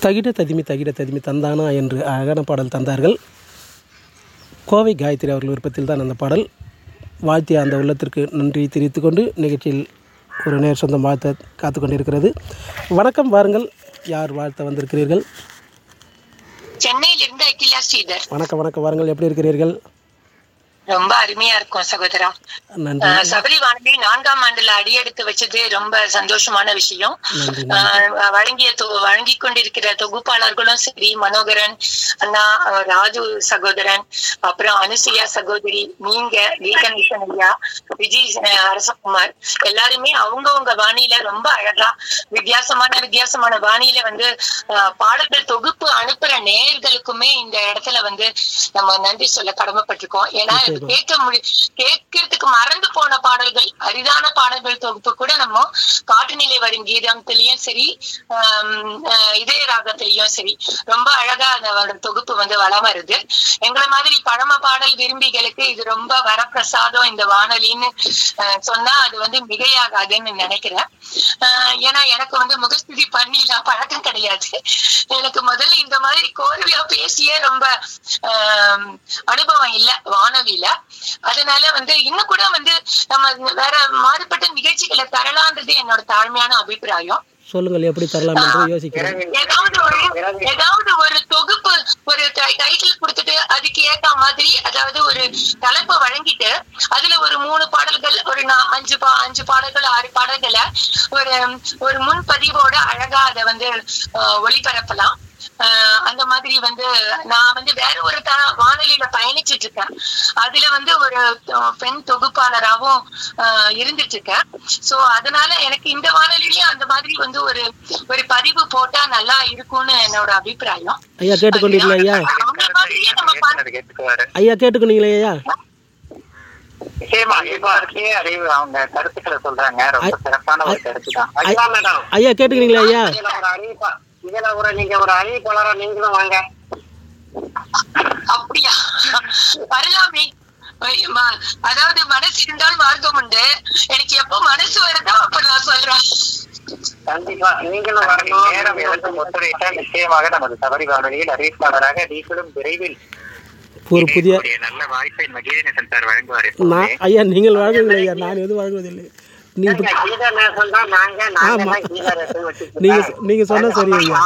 தகிட ததிமி தகிட ததிமி தந்தானா என்று அழகான பாடல் தந்தார்கள் கோவை காயத்ரி அவர்கள் விருப்பத்தில் தான் அந்த பாடல் வாழ்த்திய அந்த உள்ளத்திற்கு நன்றி தெரிவித்துக் கொண்டு நிகழ்ச்சியில் ஒரு நேர் சொந்தம் வாழ்த்த காத்து கொண்டிருக்கிறது வணக்கம் வாருங்கள் யார் வாழ்த்த வந்திருக்கிறீர்கள் சென்னையிலிருந்து அகிலா ஸ்ரீதர் வணக்கம் வணக்கம் வாருங்கள் எப்படி இருக்கிறீர்கள் ரொம்ப அருமையா இருக்கும் சகோதரா நன்றி ஆஹ் சபரி வானொலி நான்காம் ஆண்டுல அடியெடுத்து வச்சது ரொம்ப சந்தோஷமான விஷயம் நன்றி ஆஹ் வழங்கிய தொ- வழங்கிக் கொண்டிருக்கிற தொகுப்பாளர்களும் சரி மனோகரன் அண்ணா ஆஹ் ராஜு சகோதரன் அப்புறம் அனுசுயா சகோதரி நீங்க கீகநேசன் ஐயா விஜய் ஆஹ் அரசகுமார் எல்லாருமே அவங்கவங்க பாணியில ரொம்ப அழகா வித்தியாசமான வித்தியாசமான பாணியில வந்து ஆஹ் பாடல்கள் தொகுப்பு அனுப்புற நேயர்களுக்குமே இந்த இடத்துல வந்து நம்ம நன்றி சொல்ல கடமைப்பட்டிருக்கோம் ஏன்னா இது கேட்க முடி கேட்கறதுக்கு மறந்து போன பாடல்கள் அரிதான பாடல்கள் தொகுப்பு கூட நம்ம காட்டுநிலை வரும் கீதத்திலயும் சரி ஆம், ஆஹ் இதய ராகத்திலயும் சரி ரொம்ப அழகா அந்த தொகுப்பு வந்து வளம் வருது எங்களை மாதிரி பழம பாடல் விரும்பிகளுக்கு இது ரொம்ப வரப்பிரசாதம் இந்த வானொலின்னு ஆஹ் சொன்னா அது வந்து மிகையாகாதுன்னு நினைக்கிறேன் ஆஹ் ஏன்னா எனக்கு வந்து முகஸ்துதி பண்ணிலாம் பழக்கம் கிடையாது எனக்கு முதல்ல இந்த மாதிரி கோர்வையா பேசியே ரொம்ப ஆஹ் அனுபவம் இல்ல வானொலியில அதனால வந்து இன்னும் கூட வந்து நம்ம வேற மாறுபட்ட நிகழ்ச்சிகளை தரலான்றது என்னோட தாழ்மையான அபிப்பிராயம் சொல்லுங்கள் எப்படி தரலாம் என்று யோசிக்கிறேன் ஏதாவது ஒரு ஏதாவது ஒரு தொகுப்பு ஒரு டைட்டில் கொடுத்துட்டு அதுக்கு ஏத்த மாதிரி அதாவது ஒரு தலைப்பை வழங்கிட்டு அதுல ஒரு மூணு பாடல்கள் ஒரு நா- அஞ்சு பா அஞ்சு பாடல்கள் ஆறு பாடல்களை ஒரு ஒரு முன்பதிவோட அழகா அதை வந்து ஆஹ், ஒளிபரப்பலாம் ஆஹ், அந்த மாதிரி வந்து நான் வந்து வேற ஒரு த வானொலியில பயணிச்சிட்டு இருக்கேன் அதுல வந்து ஒரு அஹ், பெண் தொகுப்பாளராகவும் ஆஹ், இருந்துட்டு இருக்கேன் சோ அதனால எனக்கு இந்த வானொலியிலயும் அந்த மாதிரி வந்து ஒரு ஒரு பதிவு போட்டா நல்லா இருக்கும்னு என்னோட அபிப்பிராயம் ஐயா கேட்டுக்கொண்டீர்களா ஐயா அந்த மாதிரியே நம்ம பண்- கேட்டுக்குவாரு ஐயா கேட்டுக்கொண்டீங்களா ஐயா நிச்சயமா எல்லாருக்கே அறிவு அவங்க கருத்துக்களை சொல்றாங்க ரொம்ப சிறப்பான ஒரு கருத்து தான் ஐயா மேடம் ஐயா கேட்டுக்கிறீங்களா ஐயா இதுல ஒரு அறிவிப்பா இதுல ஒரு நீங்க ஒரு அறிவிப்பாளரா நீங்களும் வாங்க அப்படியா வரலாமே ஐய, ம- அதாவது மனசு இருந்தால் மார்க்கம் உண்டு எனக்கு எப்போ மனசு வருதோ அப்ப நான் சொல்றேன் கண்டிப்பா நீங்களும் வரணும் நேரம் எதற்கும் ஒத்துழைத்தால் நிச்சயமாக நமது சபரி வானொலியில் அறிவிப்பாளராக நீங்களும் விரைவில் ஒரு புதிய ஒரு நல்ல வாய்ப்பை மகிழேசன் சார் வழங்குவார் நான் ஐயா நீங்கள் வழங்குங்கள் ஐயா நான் எதுவும் வழங்குவதில்லை நீ இப்ப- கீதா நேசம் தான் நாங்க நாங்க ஆமா. தான் கீதா நேசம் வச்சுட்டு நீங்க நீங்க சொன்ன சரி ஐயா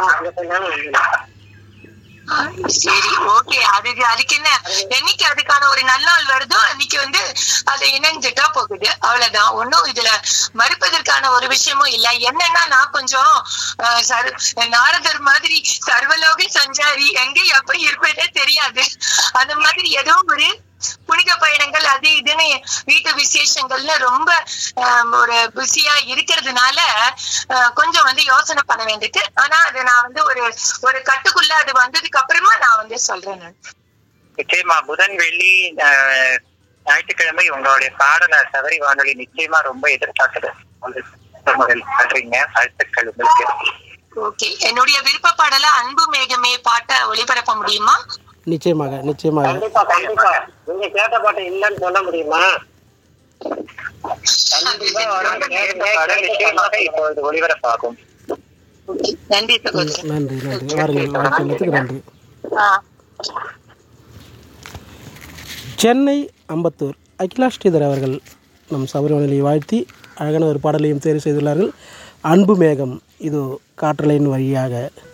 ஆ, சரி ஓகே அதுக்கு அதுக்கு என்ன என்னைக்கு அதுக்கான ஒரு நல்ல நாள் வருதோ அன்னைக்கு வந்து அதை இணைஞ்சிட்டா போகுது அவ்வளவுதான் ஒண்ணும் இதுல மறுப்பதற்கான ஒரு விஷயமும் இல்ல என்னன்னா நான் கொஞ்சம் ஆ, சர்- நாரதர் மாதிரி சர்வலோக சஞ்சாரி எங்க எப்ப இருப்பதே தெரியாது அந்த மாதிரி ஏதோ ஒரு புனித பயணங்கள் அது இதுன்னு வீட்டு விசேஷங்கள்ல ரொம்ப ஆம், ஒரு பிஸியா இருக்கிறதுனால ஆஹ், கொஞ்சம் வந்து யோசனை பண்ண வேண்டியது ஆனா அது நான் வந்து ஒரு ஒரு கட்டுக்குள்ள அது வந்ததுக்கு அப்புறமா நான் வந்து சொல்றேன் நான் நிச்சயமா புதன் வெள்ளி அஹ், ஞாயிற்றுக்கிழமை உங்களுடைய பாடல சபரி வானொலி நிச்சயமா ரொம்ப எதிர்பார்க்குது பண்றீங்க வாழ்த்துக்கள் உங்களுக்கு ஓகே என்னுடைய விருப்ப பாடல அன்பு மேகமே பாட்டை ஒளிபரப்ப முடியுமா நிச்சயமாக நிச்சயமாக கண்டிப்பா கண்டிப்பா நீங்க கேட்ட பாட்டு இல்லைன்னு சொல்ல முடியுமா கண்டிப்பா வரும். கேட்ட பாடல் நிச்சயமாக இப்பொழுது ஒளிபரப்பாகும் Okay. நன்றி சகோதரன் நன்றி நன்றி வாருங்கள் வாழ்த்துள்ளதுக்கு நன்றி ஆ சென்னை அம்பத்தூர் அகிலா ஸ்ரீதர் அவர்கள் நம் சபரிமலையை வாழ்த்தி அழகான ஒரு பாடலையும் தேர்வு செய்துள்ளார்கள் அன்பு மேகம் இது காற்றலையின் வழியாக